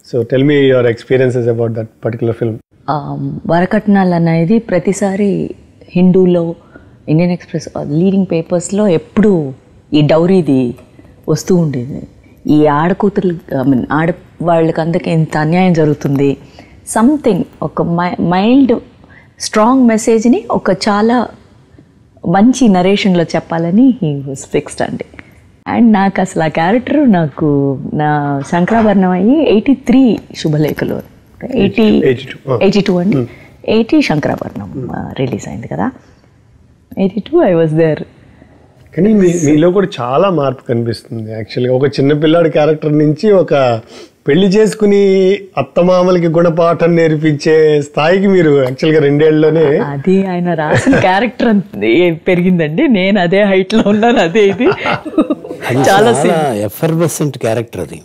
so tell me your experiences about that particular film ఆ, వరకట్నాలు అనేది ప్రతిసారి హిందూలో ఇండియన్ ఎక్స్ప్రెస్ లీడింగ్ పేపర్స్లో ఎప్పుడు ఈ డౌరీది వస్తూ ఉండేది ఈ ఆడకూతురు ఐ మీన్ ఆడవాళ్ళకి అందరికీ ఇంత అన్యాయం జరుగుతుంది సంథింగ్ ఒక మై మైల్డ్ స్ట్రాంగ్ మెసేజ్ని ఒక చాలా మంచి నరేషన్లో చెప్పాలని హీ వాజ్ ఫిక్స్డ్ అండి అండ్ నాకు అసలు ఆ క్యారెక్టర్ నాకు నా శంకరాభరణం అయ్యి ఎయిటీ త్రీ శుభలేఖలు ఎయిటీ 82, ఎయిటీ టూ అండి ఎయిటీ శంకరాభరణం రిలీజ్ అయింది కదా eighty two I was there కానీ మీ మీలో కూడా చాలా మార్పు కనిపిస్తుంది యాక్చువల్గా ఒక చిన్న పిల్లాడి క్యారెక్టర్ నుంచి ఒక పెళ్లి చేసుకుని అత్తమామలకి గుణపాఠం నేర్పించే స్థాయికి మీరు యాక్చువల్గా రెండేళ్లలోనే అది ఆయన రాసిన క్యారెక్టర్ పెరిగిందండి నేను అదే హైట్ లో ఉన్నాను అదే ఇది చాలా చాలా ఎఫర్బసెంట్ క్యారెక్టర్ అది